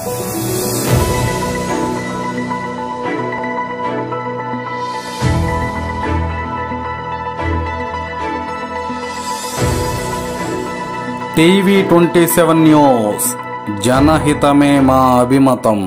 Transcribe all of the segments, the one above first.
TV twenty seven news జనహితమే మా అభిమతం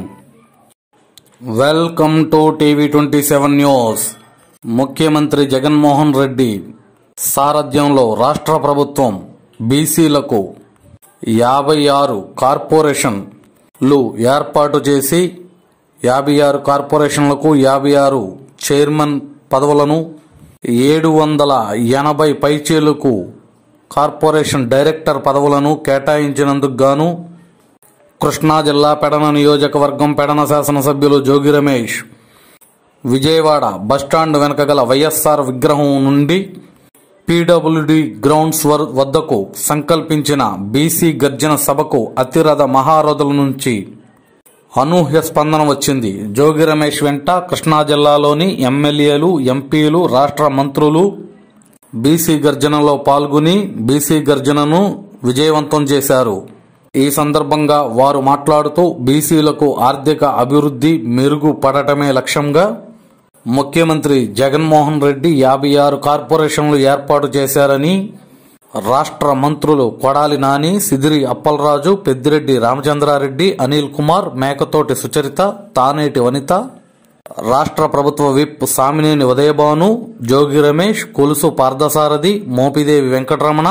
welcome to TV twenty seven news ముఖ్యమంత్రి జగన్మోహన్ రెడ్డి సారథ్యంలో రాష్ట్ర ప్రభుత్వం బీసీలకు యాభై ఆరు కార్పొరేషన్లు ఏర్పాటు చేసి యాభై ఆరు కార్పొరేషన్లకు యాభై ఆరు చైర్మన్ పదవులను ఏడు వందల ఎనభై పైచీలకు కార్పొరేషన్ డైరెక్టర్ పదవులను కేటాయించినందుకు గాను కృష్ణా జిల్లా పెడన నియోజకవర్గం పెడన శాసనసభ్యులు జోగి రమేష్ విజయవాడ బస్టాండ్ వెనక గల వైఎస్ఆర్ విగ్రహం నుండి పీడబ్ల్యూడి గ్రౌండ్స్ వర్- వద్దకు సంకల్పించిన బీసీ గర్జన సభకు అతిరథ మహారథుల నుంచి అనూహ్య స్పందన వచ్చింది జోగి రమేష్ వెంట కృష్ణా జిల్లాలోని ఎమ్మెల్యేలు ఎంపీలు రాష్ట్ర మంత్రులు బీసీ గర్జనలో పాల్గొని బీసీ గర్జనను విజయవంతం చేశారు ఈ సందర్భంగా వారు మాట్లాడుతూ బీసీలకు ఆర్థిక అభివృద్ధి మెరుగుపడటమే లక్ష్యంగా ముఖ్యమంత్రి జగన్మోహన్ రెడ్డి యాభై ఆరు కార్పొరేషన్లు ఏర్పాటు చేశారని రాష్ట్ర మంత్రులు కొడాలి నాని సిదిరి అప్పలరాజు పెద్దిరెడ్డి రామచంద్రారెడ్డి అనిల్ కుమార్ మేకతోటి సుచరిత తానేటి వనిత రాష్ట్ర ప్రభుత్వ విప్ సామినేని ఉదయభాను జోగి రమేష్ కొలుసు పార్థసారథి మోపిదేవి వెంకటరమణ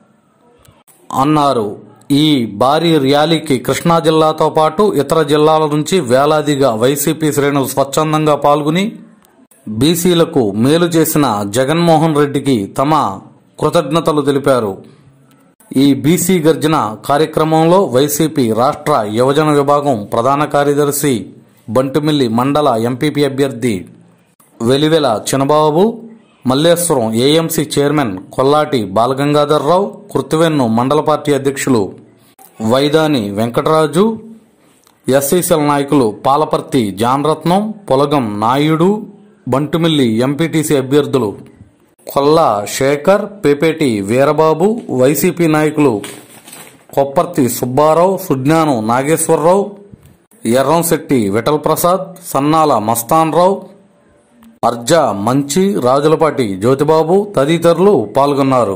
అన్నారు ఈ భారీ ర్యాలీకి కృష్ణా జిల్లాతో పాటు ఇతర జిల్లాల నుంచి వేలాదిగా వైసీపీ శ్రేణులు స్వచ్ఛందంగా పాల్గొని బీసీలకు మేలు చేసిన జగన్మోహన్ రెడ్డికి తమ కృతజ్ఞతలు తెలిపారు ఈ బీసీ గర్జన కార్యక్రమంలో వైసీపీ రాష్ట్ర యువజన విభాగం ప్రధాన కార్యదర్శి బంటుమిల్లి మండల ఎంపీపీ అభ్యర్థి వెలివెల చినబాబు మల్లేశ్వరం ఏఎంసీ చైర్మన్ కొల్లాటి బాలగంగాధర్రావు కృత్తివెన్ను మండల పార్టీ అధ్యక్షులు వైదాని వెంకటరాజు ఎస్సీసీఎల్ నాయకులు పాలపర్తి జాన్రత్నం పొలగం నాయుడు బంటుమిల్లి ఎంపీటీసీ అభ్యర్థులు కొల్లా శేఖర్ పేపేటి వీరబాబు వైసీపీ నాయకులు కొప్పర్తి సుబ్బారావు సుజ్ఞానం నాగేశ్వరరావు ఎర్రంశెట్టి విఠల్ ప్రసాద్ సన్నాల మస్తాన్రావు అర్జా మంచి రాజులపాటి జ్యోతిబాబు తదితరులు పాల్గొన్నారు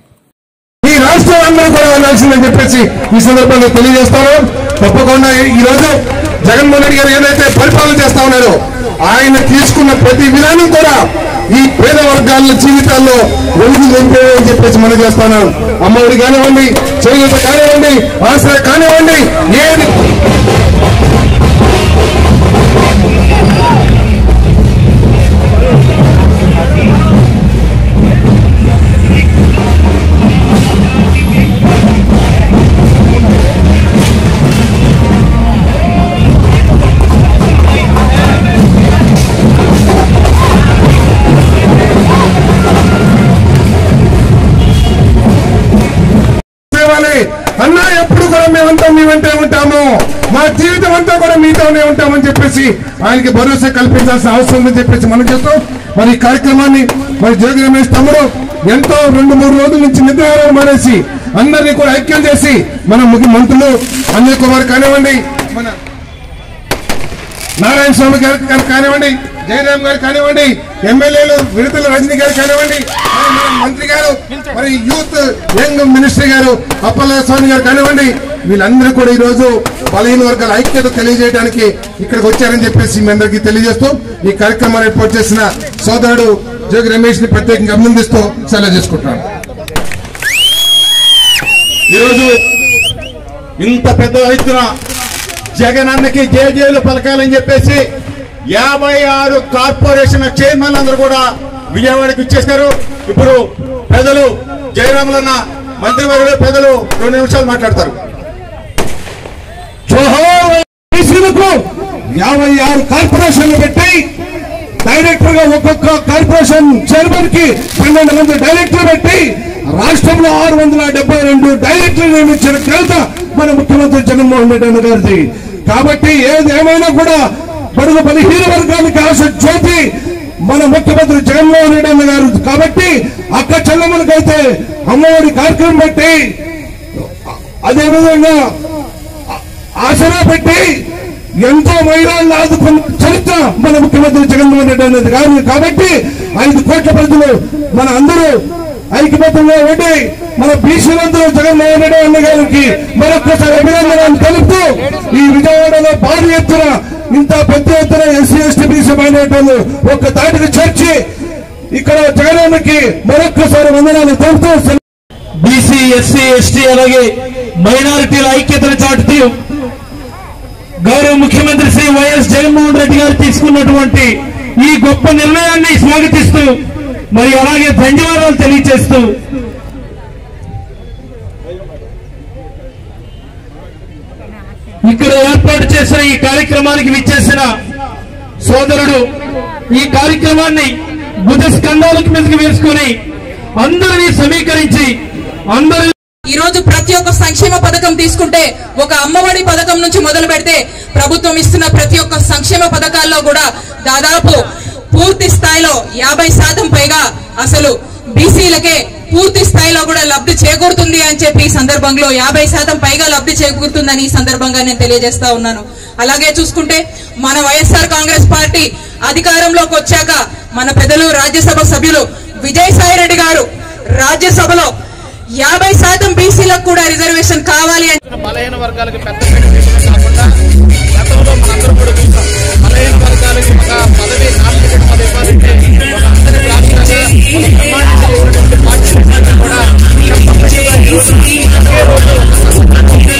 ఈ రాష్ట్రం అందరూ కూడా వెళ్ళాల్సిందని చెప్పేసి ఈ సందర్భంగా తెలియజేస్తాను తప్పకుండా ఈ- ఈ రోజు జగన్మోహన్ రెడ్డి గారు ఏదైతే పరిపాలన చేస్తా ఉన్నారో ఆయన తీసుకున్న ప్రతి విధానం కూడా ఈ పేద వర్గాల జీవితాల్లో వెలుగు నింపేవని చెప్పేసి మనం చేస్తాను అమ్మఒడి కానివ్వండి చేయూత కానివ్వండి ఆశ్రయ కానివ్వండి ఏది సేవలే అన్నా ఎప్పుడు కూడా మేమంతా మీ వెంటే ఉంటాము మా జీవితం అంతా కూడా మీతోనే ఉంటామని చెప్పేసి ఆయనకి భరోసా కల్పించాల్సిన అవసరం ఉందని చెప్పేసి మనం చెప్తాం మరి ఈ కార్యక్రమాన్ని మరి జోగి రమేష్ తమ్ముడు ఎంతో రెండు మూడు రోజుల నుంచి నిద్రహారం మానేసి అందరినీ కూడా ఐక్యం చేసి మన ముఖ్య మంత్రులు అనిల్ కుమార్ కానివ్వండి మన నారాయణ స్వామి గారు గారు కానివ్వండి జయరామ్ గారు కానివ్వండి ఎమ్మెల్యేలు విడతల రజనీ గారు కానివ్వండి మరి మన మంత్రి గారు మరి యూత్ యంగ్ మినిస్టర్ గారు అప్పల స్వామి గారు కానివ్వండి వీళ్ళందరూ కూడా ఈ రోజు బలహీన వర్గాల ఐక్యత తెలియజేయడానికి ఇక్కడికి వచ్చారని చెప్పేసి మీ అందరికీ తెలియజేస్తూ ఈ కార్యక్రమాన్ని ఏర్పాటు చేసిన సోదరుడు జోగి రమేష్ ని ప్రత్యేకంగా అభినందిస్తూ సెలవు చేసుకుంటున్నాను ఈరోజు ఇంత పెద్ద ఎత్తున జగనన్నకి జేజేలు పలకాలని చెప్పేసి యాభై ఆరు కార్పొరేషన్ చైర్మన్ అందరూ కూడా విజయవాడకి ఇచ్చేశారు ఇప్పుడు పెద్దలు జయరాములన్న మంత్రివర్యులు పెద్దలు రెండు నిమిషాలు మాట్లాడతారు జోహార్ బీసీలకు యాభై ఆరు కార్పొరేషన్లు పెట్టి డైరెక్టర్ గా ఒక్కొక్క కార్పొరేషన్ చైర్మన్ కి పన్నెండు మంది డైరెక్టర్ పెట్టి రాష్ట్రంలో ఆరు వందల డెబ్బై రెండు డైరెక్టర్లు నియమించిన ఘనత మన ముఖ్యమంత్రి జగన్మోహన్ రెడ్డి అన్న గారిది కాబట్టి ఏది ఏమైనా కూడా బడుగు బలహీన వర్గానికి ఆశ జ్యోతి మన ముఖ్యమంత్రి జగన్మోహన్ రెడ్డి అన్న గారు కాబట్టి అక్క చెల్లెమ్మలకైతే అమ్మఒడి కార్యక్రమం పెట్టి అదేవిధంగా ఆసరా పెట్టి ఎంతో మహిళలను ఆదుకున్న చరిత్ర మన ముఖ్యమంత్రి జగన్మోహన్ రెడ్డి అనేది కాదు కాబట్టి ఐదు కోట్ల ప్రజలు మన అందరూ ఐక్యమత్యంగా ఉండి మన బీసీలందరూ జగన్మోహన్ రెడ్డి అన్న గారికి మరొకసారి అభినందనలు తెలుపుతూ ఈ విజయవాడలో భారీ ఎత్తున ఇంత పెద్ద ఎత్తున ఎస్సీ ఎస్టీ బీసీ మైనార్టీలు ఒక్క తాటికి చేర్చి ఇక్కడ జగనన్నకి మరొక్కసారి వందనాలు తెలుపుతూ సెలవు బీసీ ఎస్సీ ఎస్టీ అలాగే మైనారిటీల ఐక్యతను చాటుతూ గౌరవ ముఖ్యమంత్రి శ్రీ వైఎస్ జగన్మోహన్ రెడ్డి గారు తీసుకున్నటువంటి ఈ గొప్ప నిర్ణయాన్ని స్వాగతిస్తూ మరి అలాగే ధన్యవాదాలు తెలియజేస్తూ ఇక్కడ ఏర్పాటు చేసిన ఈ కార్యక్రమానికి విచ్చేసిన సోదరుడు ఈ కార్యక్రమాన్ని భుజ స్కంధాలకు మీదకి వేసుకొని అందరినీ సమీకరించి అందరి ఈ రోజు ప్రతి ఒక్క సంక్షేమ పథకం తీసుకుంటే ఒక అమ్మఒడి పథకం నుంచి మొదలు పెడితే ప్రభుత్వం ఇస్తున్న ప్రతి ఒక్క సంక్షేమ పథకాల్లో కూడా దాదాపు పూర్తి స్థాయిలో యాభై శాతం పైగా అసలు బీసీలకే పూర్తి స్థాయిలో కూడా లబ్ధి చేకూరుతుంది అని చెప్పి ఈ సందర్భంలో యాభై శాతం పైగా లబ్ధి చేకూరుతుందని ఈ సందర్భంగా నేను తెలియజేస్తా ఉన్నాను అలాగే చూసుకుంటే మన వైఎస్ఆర్ కాంగ్రెస్ పార్టీ అధికారంలోకి వచ్చాక మన పెద్దలు రాజ్యసభ సభ్యులు విజయసాయి రెడ్డి గారు రాజ్యసభలో యాభై శాతం బీసీలకు కూడా రిజర్వేషన్ కావాలి అని బలహీన వర్గాలకు పెద్ద పీట వేయడమే కాకుండా గతంలో మనందరం కూడా చూసాం బలహీన వర్గాలకు ఒక పదవి నామినేటెడ్ పదవి ఇవ్వాలంటే ఒక అందరి రాష్ట్రంగా ఒక బ్రహ్మాండమైనటువంటి పార్టీ కూడా చెప్పబడిన ఈ రోజు ఒకే రోజు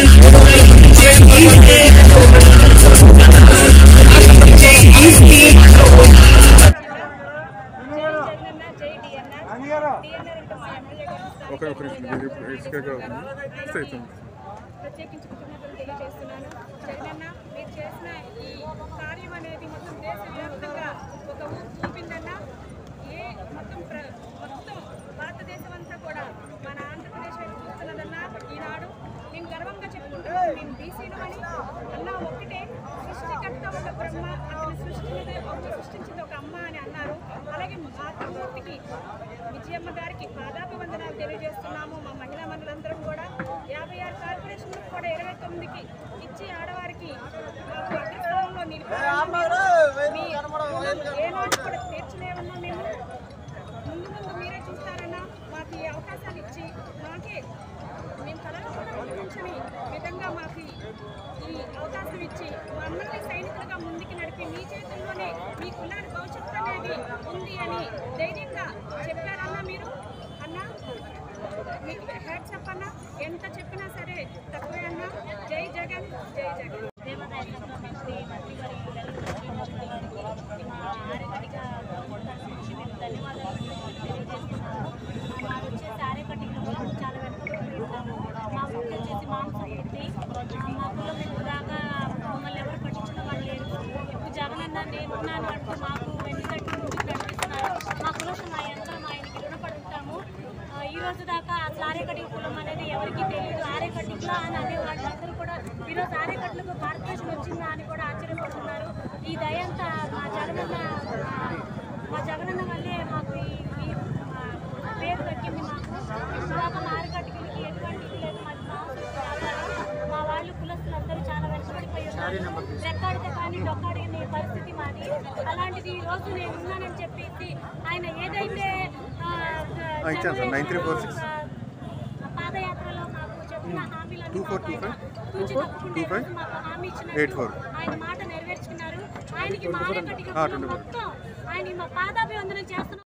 ఒక ఒక ఇసుకగా ఉంది ప్రత్యేకించి కృతజ్ఞతలు తెలియజేస్తున్నాను జగనన్న మీరు చేసిన ఈ కార్యం అనేది మొత్తం దేశవ్యాప్తంగా ఒక ఊపు ఊపిందన్న ఏ మొత్తం ప్ర మొత్తం భారతదేశం అంతా కూడా మన ఆంధ్రప్రదేశ్ వైపు చూస్తున్నదన్న ఈనాడు మేము గర్వంగా చెప్పుకుంటున్నాం మేము బీసీలు అని అన్న ఒకటే సృష్టికర్త ఒక బ్రహ్మ అతని సృష్టించింది ఒక సృష్టించింది ఒక అమ్మ అని అన్నారు అలాగే మాతృమూర్తికి విజయమ్మ గారికి పాదాభివందనాలు తెలియజేస్తున్నాము మా మహిళా మనులందరం కూడా యాభై ఆరు కార్పొరేషన్లకు కూడా ఇరవై తొమ్మిదికి ఇచ్చి ఆడవారికి మాకు అగ్రస్థానంలో నిలిపారు మీ రుణం ఏనాడు కూడా తీర్చలేమన్నా మేము ముందు ముందు మీరే చూస్తారన్నా మాకు ఈ అవకాశాలు ఇచ్చి మాకే మేము కళలో కూడా ఊహించని విధంగా మాకు ఈ అవకాశం ఇచ్చి మా అందరినీ సైనికులుగా ముందుకు నడిపి మీ చేతుల్లోనే మీ కులాడి భవిష్యత్తు అనేది ఉంది అని ధైర్యంగా చెప్పారన్నా మీరు అన్నా మీకు హ్యాట్స్ అప్ అన్నా ఎంత చెప్పినా సరే తక్కువే అన్నా జై జగన్ జై జగన్ జగనన్న నేనున్నాను అంటూ మాకు వెన్నుతట్టు ముందుకు నడిపిస్తున్నారు మా కులం మా ఎంత మా ఆయనకి రుణపడి ఉంటాము ఆ, ఈ రోజు దాకా అసలు ఆరేకటి కులం అనేది ఎవరికి తెలియదు ఆరేకట్టిలా అని అనే వాళ్ళందరూ కూడా ఈరోజు ఆరేకట్లకు భారతదేశం వచ్చిందా అని కూడా ఆశ్చర్యపడుతున్నారు ఈ దయంతా మా జగనన్న ఆ, మా జగనన్న వల్లే మాకు ఈ ఈ, ఆ, పేరు దక్కింది మాకు ఇందాక మా ఆరేకట్టుకి ఎటువంటి ఇది లేదు మాది మాంసం వ్యాపారం మా వాళ్ళు కులస్తులందరూ చాలా వెనకబడిపోయి ఉన్నారు రెక్కాడితే కానీ డొక్కాడిని పరిస్థితి మాది అలాంటిది ఈ రోజు నేను ఉన్నానని చెప్పేసి ఆయన ఏదైతే ఆ, ఇచ్చాను సార్, 9346. ఆ, పాదయాత్రలో మాకు చెప్పిన హామీలన్నీ Two four మాకు two ఆయన five. తూచి Two four తప్పకుండా two five. ఈరోజు మాకు హామీ Eight ఇచ్చినట్టు four. ఆయన మాట నెరవేర్చుకున్నారు ఆయనకి మా ఆలయకట్టిగా ఆ, కులం 24. మొత్తం ఆయన మా పాదాభివందనం చేస్తున్నాం